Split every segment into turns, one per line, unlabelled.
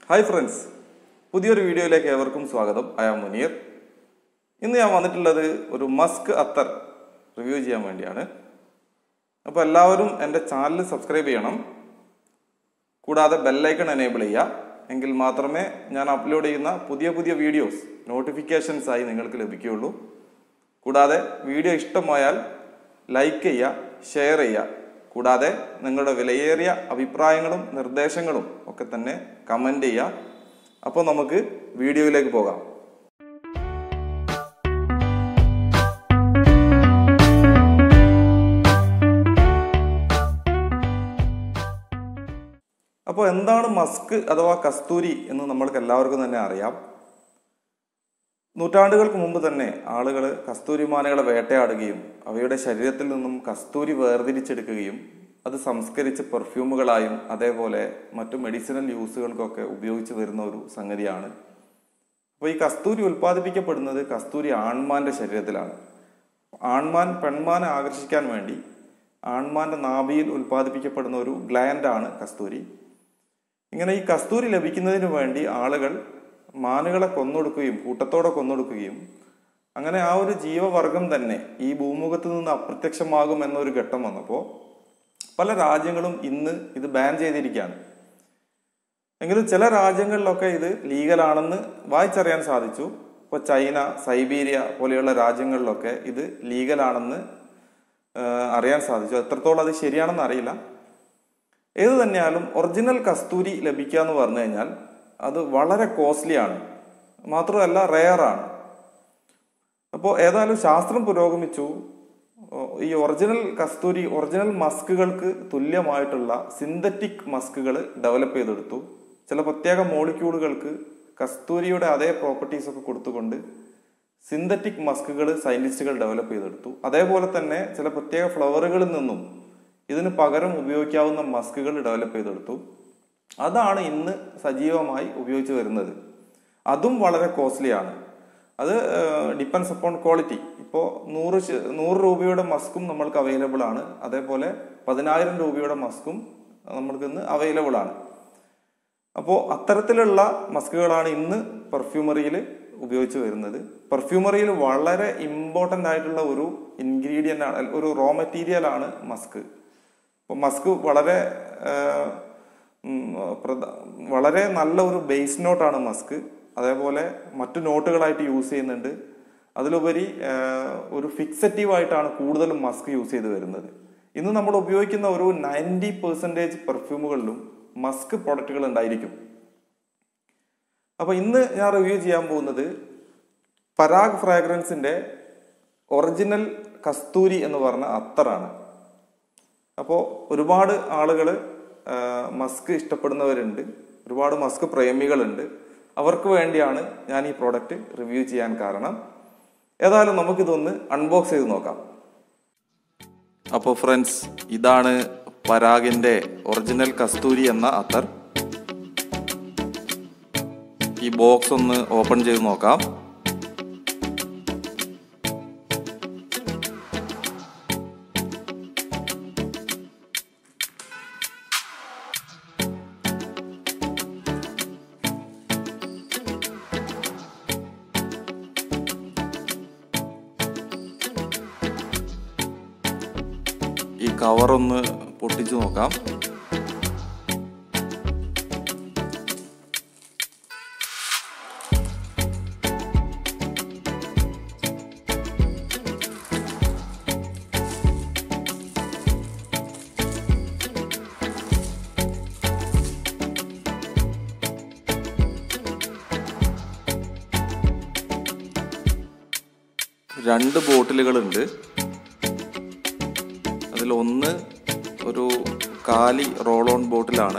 hi friends പുതിയൊരു വീഡിയോയിലേക്ക് ഏവർക്കും സ്വാഗതം ഐ ആം മുനീർ ഇന്ന് ഞാൻ വന്നിട്ടുള്ളത് ഒരു മസ്ക് അത്തർ റിവ്യൂ ചെയ്യാൻ വേണ്ടിയാണ് അപ്പോൾ എല്ലാവരും എൻ്റെ ചാനൽ സബ്സ്ക്രൈബ് ചെയ്യണം കൂടാതെ ബെല്ലൈക്കൺ എനേബിൾ ചെയ്യുക എങ്കിൽ മാത്രമേ ഞാൻ അപ്ലോഡ് ചെയ്യുന്ന പുതിയ പുതിയ വീഡിയോസ് നോട്ടിഫിക്കേഷൻസ് ആയി നിങ്ങൾക്ക് ലഭിക്കുകയുള്ളൂ കൂടാതെ വീഡിയോ ഇഷ്ടമായാൽ ലൈക്ക് ചെയ്യുക ഷെയർ ചെയ്യുക കൂടാതെ നിങ്ങളുടെ വിലയേറിയ അഭിപ്രായങ്ങളും നിർദ്ദേശങ്ങളും ഒക്കെ തന്നെ കമൻ്റ് ചെയ്യുക അപ്പോൾ നമുക്ക് വീഡിയോയിലേക്ക് പോകാം അപ്പോൾ എന്താണ് മസ്ക് അഥവാ കസ്തൂരി എന്ന് നമ്മൾക്ക് എല്ലാവർക്കും തന്നെ അറിയാം നൂറ്റാണ്ടുകൾക്ക് മുമ്പ് തന്നെ ആളുകൾ കസ്തൂരിമാനകളെ വേട്ടയാടുകയും അവയുടെ ശരീരത്തിൽ നിന്നും കസ്തൂരി വേർതിരിച്ചെടുക്കുകയും അത് സംസ്കരിച്ച് പെർഫ്യൂമുകളായും അതേപോലെ മറ്റു മെഡിസിനൽ യൂസുകൾക്കൊക്കെ ഉപയോഗിച്ച് വരുന്ന ഒരു സംഗതിയാണ് അപ്പോൾ ഈ കസ്തൂരി ഉൽപ്പാദിപ്പിക്കപ്പെടുന്നത് കസ്തൂരി ആൺമാന്റെ ശരീരത്തിലാണ് ആൺമാൻ പെൺമാനെ ആകർഷിക്കാൻ വേണ്ടി ആൺമാന്റെ നാഭിയിൽ ഉൽപ്പാദിപ്പിക്കപ്പെടുന്ന ഒരു ഗ്ലാൻഡാണ് കസ്തൂരി ഇങ്ങനെ ഈ കസ്തൂരി ലഭിക്കുന്നതിന് വേണ്ടി ആളുകൾ മാനുകളെ കൊന്നൊടുക്കുകയും കൂട്ടത്തോടെ കൊന്നൊടുക്കുകയും അങ്ങനെ ആ ഒരു ജീവവർഗം തന്നെ ഈ ഭൂമുഖത്ത് നിന്ന് അപ്രത്യക്ഷമാകും എന്നൊരു ഘട്ടം വന്നപ്പോൾ പല രാജ്യങ്ങളും ഇന്ന് ഇത് ബാൻ ചെയ്തിരിക്കുകയാണ് എങ്കിലും ചില രാജ്യങ്ങളിലൊക്കെ ഇത് ലീഗലാണെന്ന് വായിച്ചറിയാൻ സാധിച്ചു ഇപ്പോൾ ചൈന സൈബീരിയ പോലെയുള്ള രാജ്യങ്ങളിലൊക്കെ ഇത് ലീഗലാണെന്ന് അറിയാൻ സാധിച്ചു എത്രത്തോളം അത് ശരിയാണെന്ന് അറിയില്ല ഏത് തന്നെയാലും ഒറിജിനൽ കസ്തൂരി ലഭിക്കുക എന്ന് പറഞ്ഞു കഴിഞ്ഞാൽ അത് വളരെ കോസ്റ്റ്ലി ആണ് മാത്രമല്ല റെയർ ആണ് അപ്പോൾ ഏതായാലും ശാസ്ത്രം പുരോഗമിച്ചു ഈ ഒറിജിനൽ കസ്തൂരി ഒറിജിനൽ മസ്കുകൾക്ക് തുല്യമായിട്ടുള്ള സിന്തറ്റിക് മസ്കുകൾ ഡെവലപ്പ് ചെയ്തെടുത്തു ചില പ്രത്യേക മോളിക്യൂളുകൾക്ക് കസ്തൂരിയുടെ അതേ പ്രോപ്പർട്ടീസ് ഒക്കെ കൊടുത്തുകൊണ്ട് സിന്തറ്റിക് മസ്കുകൾ സയന്റിസ്റ്റുകൾ ഡെവലപ്പ് ചെയ്തെടുത്തു അതേപോലെ തന്നെ ചില പ്രത്യേക ഫ്ലവറുകളിൽ നിന്നും ഇതിന് പകരം ഉപയോഗിക്കാവുന്ന മസ്കുകൾ ഡെവലപ്പ് ചെയ്തെടുത്തു അതാണ് ഇന്ന് സജീവമായി ഉപയോഗിച്ച് വരുന്നത് അതും വളരെ കോസ്റ്റ്ലി ആണ് അത് ഡിപ്പെൻസ് അപ്പോൺ ക്വാളിറ്റി ഇപ്പോൾ നൂറ് നൂറ് രൂപയുടെ മസ്കും നമ്മൾക്ക് അവൈലബിൾ ആണ് അതേപോലെ പതിനായിരം രൂപയുടെ മസ്കും നമ്മൾക്ക് ഇന്ന് അവൈലബിൾ ആണ് അപ്പോൾ അത്തരത്തിലുള്ള മസ്കുകളാണ് ഇന്ന് പെർഫ്യൂമറിയിൽ ഉപയോഗിച്ച് വരുന്നത് പെർഫ്യൂമറിയിൽ വളരെ ഇമ്പോർട്ടൻ്റ് ആയിട്ടുള്ള ഒരു ഇൻഗ്രീഡിയൻ്റ് ആണ് ഒരു റോ മെറ്റീരിയൽ ആണ് മസ്ക് അപ്പോൾ മസ്ക് വളരെ വളരെ നല്ല ഒരു ബേസ് നോട്ടാണ് മസ്ക് അതേപോലെ മറ്റു നോട്ടുകളായിട്ട് യൂസ് ചെയ്യുന്നുണ്ട് അതിലുപരി ഒരു ഫിക്സറ്റീവ് ആയിട്ടാണ് കൂടുതലും മസ്ക് യൂസ് ചെയ്ത് വരുന്നത് ഇന്ന് നമ്മൾ ഉപയോഗിക്കുന്ന ഒരു നയൻറ്റി പെർസെൻറ്റേജ് പെർഫ്യൂമുകളിലും മസ്ക് പ്രൊഡക്റ്റുകൾ ഉണ്ടായിരിക്കും അപ്പൊ ഇന്ന് ഞാൻ റിവ്യൂ ചെയ്യാൻ പോകുന്നത് പരാഗ് ഫ്രാഗ്രൻസിന്റെ ഒറിജിനൽ കസ്തൂരി എന്ന് പറഞ്ഞ അത്തറാണ് അപ്പോൾ ഒരുപാട് ആളുകൾ മസ്ക് ഇഷ്ടപ്പെടുന്നവരുണ്ട് ഒരുപാട് മസ്ക് പ്രേമികളുണ്ട് അവർക്ക് വേണ്ടിയാണ് ഞാൻ ഈ പ്രോഡക്റ്റ് റിവ്യൂ ചെയ്യാൻ കാരണം ഏതായാലും നമുക്കിതൊന്ന് അൺബോക്സ് ചെയ്ത് നോക്കാം അപ്പോൾ ഫ്രണ്ട്സ് ഇതാണ് പരാഗിന്റെ ഒറിജിനൽ കസ്തൂരി എന്ന അത്തർ ഈ ബോക്സ് ഒന്ന് ഓപ്പൺ ചെയ്ത് നോക്കാം ഈ കവർ ഒന്ന് പൊട്ടിച്ചു നോക്കാം രണ്ട് ബോട്ടിലുകളുണ്ട് അതിലൊന്ന് ഒരു കാലി റോൾ ഓൺ ബോട്ടിലാണ്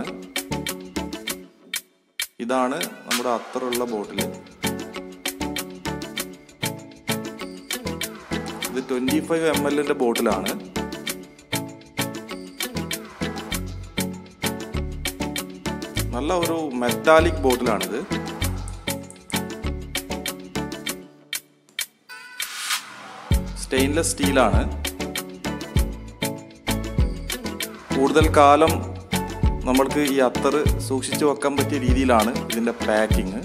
ഇതാണ് നമ്മുടെ അത്തറുള്ള ബോട്ടിൽ ഇത് ട്വന്റി ഫൈവ് എം എല്ലിന്റെ ബോട്ടിലാണ് നല്ല ഒരു മെറ്റാലിക് ബോട്ടിലാണിത് സ്റ്റെയിൻലെസ് സ്റ്റീലാണ് കൂടുതൽ കാലം നമ്മൾക്ക് ഈ അത്തർ സൂക്ഷിച്ചു വെക്കാൻ പറ്റിയ രീതിയിലാണ് ഇതിൻ്റെ പാക്കിങ്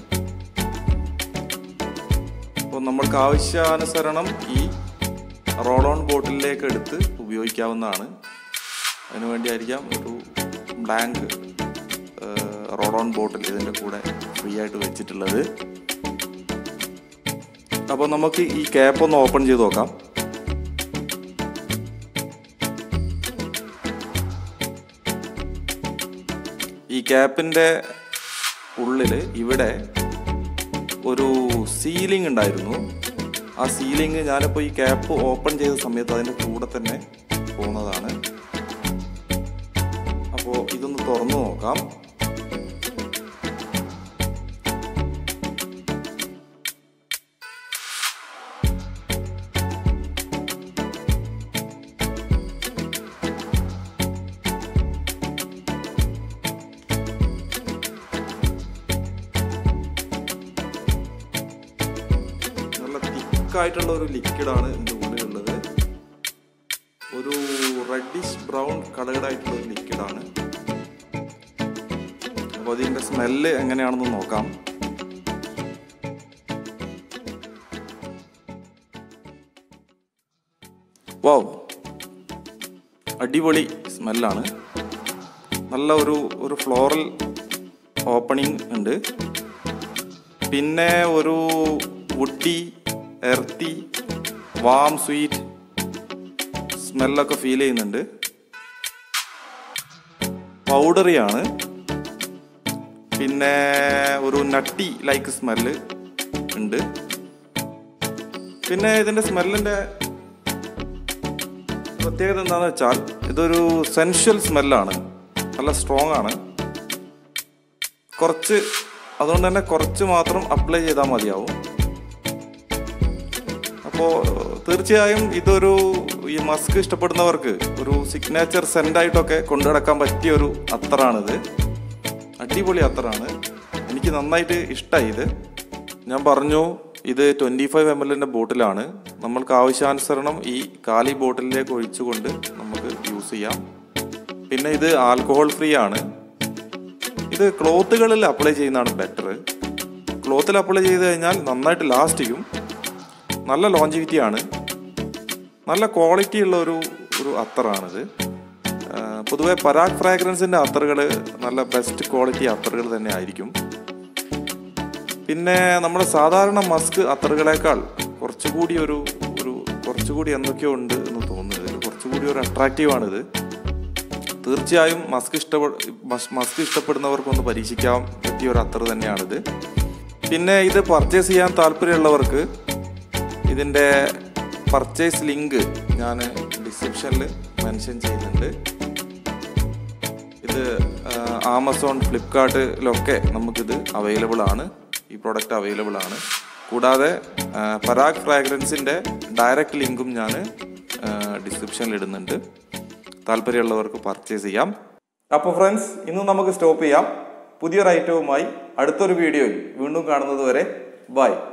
അപ്പോൾ നമ്മൾക്ക് ആവശ്യാനുസരണം ഈ റോൾ ഓൺ ബോട്ടിലേക്ക് എടുത്ത് ഉപയോഗിക്കാവുന്നതാണ് അതിനു വേണ്ടിയായിരിക്കാം ഒരു ബ്ലാങ്ക് റോൾ ഓൺ ബോട്ടിൽ ഇതിൻ്റെ കൂടെ ഫ്രീ ആയിട്ട് വെച്ചിട്ടുള്ളത് അപ്പോൾ നമുക്ക് ഈ ക്യാപ്പ് ഒന്ന് ഓപ്പൺ ചെയ്ത് നോക്കാം ഈ ക്യാപ്പിൻ്റെ ഉള്ളിൽ ഇവിടെ ഒരു സീലിംഗ് ഉണ്ടായിരുന്നു ആ സീലിംഗ് ഞാനിപ്പോൾ ഈ ക്യാപ്പ് ഓപ്പൺ ചെയ്ത സമയത്ത് അതിൻ്റെ കൂടെ തന്നെ പോകുന്നതാണ് അപ്പോൾ ഇതൊന്ന് തുറന്നു നോക്കാം നല്ല തിക്കായിട്ടുള്ള ഒരു ലിക്വിഡാണ് ഇതിൻ്റെ ഉള്ളിലുള്ളത് ഒരു റെഡിഷ് ബ്രൗൺ കളേർഡായിട്ടുള്ള ഒരു ലിക്വിഡാണ് അപ്പോൾ അതിൻ്റെ സ്മെല്ല് എങ്ങനെയാണെന്ന് നോക്കാം വാവ് അടിപൊളി സ്മെല്ലാണ് നല്ല ഒരു ഒരു ഫ്ലോറൽ ഓപ്പണിംഗ് ഉണ്ട് പിന്നെ ഒരു വുഡി എർത്തി വാം സ്വീറ്റ് സ്മെല്ലൊക്കെ ഫീൽ ചെയ്യുന്നുണ്ട് പൗഡറിയാണ് പിന്നെ ഒരു നട്ടി ലൈക്ക് സ്മെല്ല് ഉണ്ട് പിന്നെ ഇതിൻ്റെ സ്മെല്ലിൻ്റെ പ്രത്യേകത എന്താണെന്ന് വെച്ചാൽ ഇതൊരു സെൻഷ്യൽ സ്മെല്ലാണ് നല്ല സ്ട്രോങ് ആണ് കുറച്ച് അതുകൊണ്ട് തന്നെ കുറച്ച് മാത്രം അപ്ലൈ ചെയ്താൽ മതിയാവും അപ്പോൾ തീർച്ചയായും ഇതൊരു ഈ മസ്ക് ഇഷ്ടപ്പെടുന്നവർക്ക് ഒരു സിഗ്നേച്ചർ സെൻ്റായിട്ടൊക്കെ കൊണ്ടു നടക്കാൻ പറ്റിയ ഒരു അത്തറാണിത് അടിപൊളി അത്തറാണ് എനിക്ക് നന്നായിട്ട് ഇഷ്ടമായി ഇത് ഞാൻ പറഞ്ഞു ഇത് ട്വൻറ്റി ഫൈവ് എം എല്ലിൻ്റെ ബോട്ടിലാണ് നമ്മൾക്ക് ആവശ്യാനുസരണം ഈ കാലി ബോട്ടിലേക്ക് ഒഴിച്ചുകൊണ്ട് നമുക്ക് യൂസ് ചെയ്യാം പിന്നെ ഇത് ആൽക്കഹോൾ ഫ്രീ ആണ് ഇത് ക്ലോത്തുകളിൽ അപ്ലൈ ചെയ്യുന്നതാണ് ബെറ്റർ ക്ലോത്തിൽ അപ്ലൈ ചെയ്ത് കഴിഞ്ഞാൽ നന്നായിട്ട് ലാസ്റ്റ് ചെയ്യും നല്ല ലോഞ്ചിവിറ്റി ആണ് നല്ല ക്വാളിറ്റി ഉള്ള ഒരു ഒരു അത്തറാണിത് ആ, പൊതുവെ പരാഗ് ഫ്രാഗ്രൻസിൻ്റെ അത്തറുകൾ നല്ല ബെസ്റ്റ് ക്വാളിറ്റി അത്തറുകൾ തന്നെ ആയിരിക്കും പിന്നെ നമ്മുടെ സാധാരണ മസ്ക് അത്തറുകളേക്കാൾ കുറച്ചുകൂടി ഒരു ഒരു കുറച്ചുകൂടി എന്തൊക്കെയോ ഉണ്ട് എന്ന് തോന്നുന്നത് ഇതിൽ കുറച്ചുകൂടി ഒരു അട്രാക്റ്റീവാണിത് തീർച്ചയായും മസ്ക് ഇഷ്ടപ്പെ മസ്ക് ഇഷ്ടപ്പെടുന്നവർക്കൊന്ന് പരീക്ഷിക്കാൻ പറ്റിയ ഒരു അത്തർ തന്നെയാണിത് പിന്നെ ഇത് പർച്ചേസ് ചെയ്യാൻ താല്പര്യമുള്ളവർക്ക് ഇതിൻ്റെ പർച്ചേസ് ലിങ്ക് ഞാൻ ഡിസ്ക്രിപ്ഷനിൽ മെൻഷൻ ചെയ്യുന്നുണ്ട് ഇത് ആ, ആമസോൺ ഫ്ലിപ്കാർട്ടിലൊക്കെ നമുക്കിത് അവൈലബിൾ ആണ് ഈ പ്രോഡക്റ്റ് അവൈലബിൾ ആണ് കൂടാതെ ആ, പരാഗ് ഫ്രാഗ്രൻസിൻ്റെ ഡയറക്റ്റ് ലിങ്കും ഞാൻ ഡിസ്ക്രിപ്ഷനിൽ ഇടുന്നുണ്ട് താല്പര്യമുള്ളവർക്ക് പർച്ചേസ് ചെയ്യാം അപ്പോൾ ഫ്രണ്ട്സ് ഇന്ന് നമുക്ക് സ്റ്റോപ്പ് ചെയ്യാം പുതിയൊരു ഐറ്റവുമായി അടുത്തൊരു വീഡിയോയിൽ വീണ്ടും കാണുന്നത് വരെ ബൈ